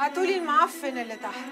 هاتولي المعفن اللي تحت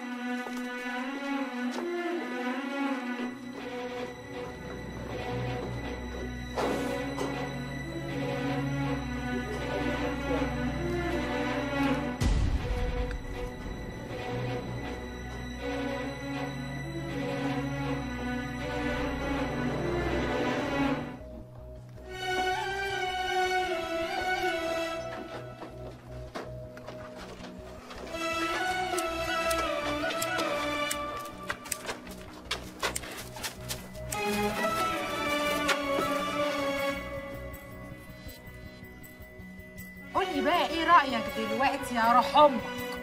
قولي بقى ايه رأيك دلوقتي يا روح امك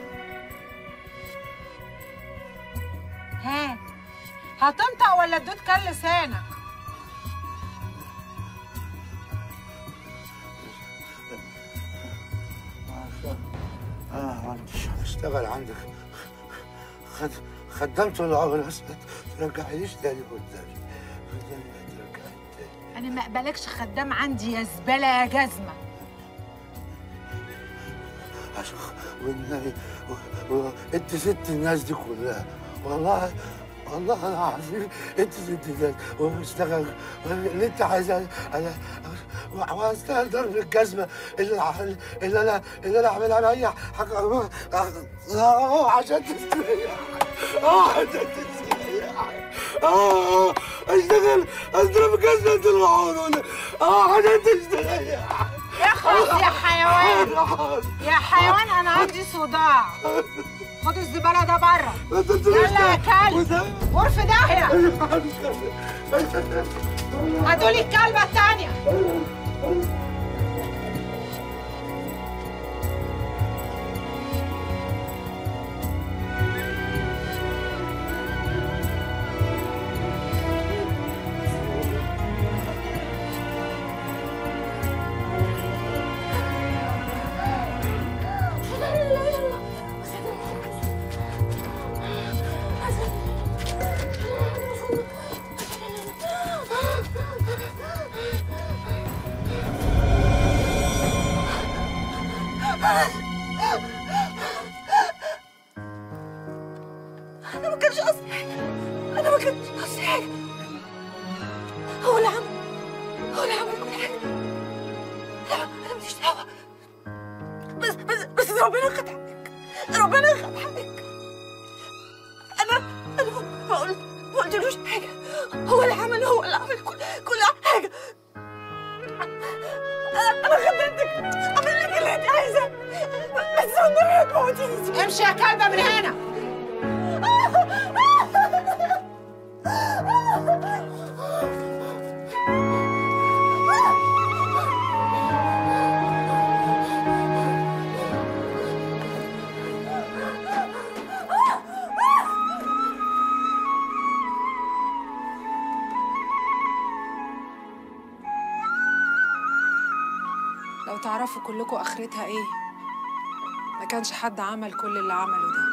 ها هتنطق ولا ادوت كان لسانك انا ما عنديش هشتغل عندك خد خدمت العمر بس ما ترجعليش تاني قدامي ترجعلي تاني انا ما اقبلكش خدام عندي يا زبالة يا جزمة عشان خ- والنبي و- و- انت ست الناس دي كلها والله والله انا عظيم انت ست الناس واشتغل اللي انت عايزاه انا واشتغل ضرب الجزمه اللي ع- اللي انا اللي انا اعملها باي حاجه اه عشان تستريح اه عشان تستريح اه اشتغل اضرب جزمه المعون اه عشان تستريح اخلص يا حيوان يا حيوان انا عندي صداع خد الزبالة ده بره يلا يا كلب غرف داهية هاتولي الكلبة التانية انا ما كانش قصدي حاجه انا ما كانش قصدي حاجه هو اللي عمل هو اللي عمل كل حاجه لا انا ماليش دعوه بس بس بس ربنا خد حقك ربنا خد حقك انا انا ما- ما قلت ما قلتلوش حاجه هو اللي عمل هو اللي عمل كل كل حاجه انا أنا خدمتك اعمل لك اللي انت عايزاه بس والنبي ما تموتينيش امشي يا كلبة من هنا لو تعرفوا كلكم اخرتها ايه ما كانش حد عمل كل اللي عمله ده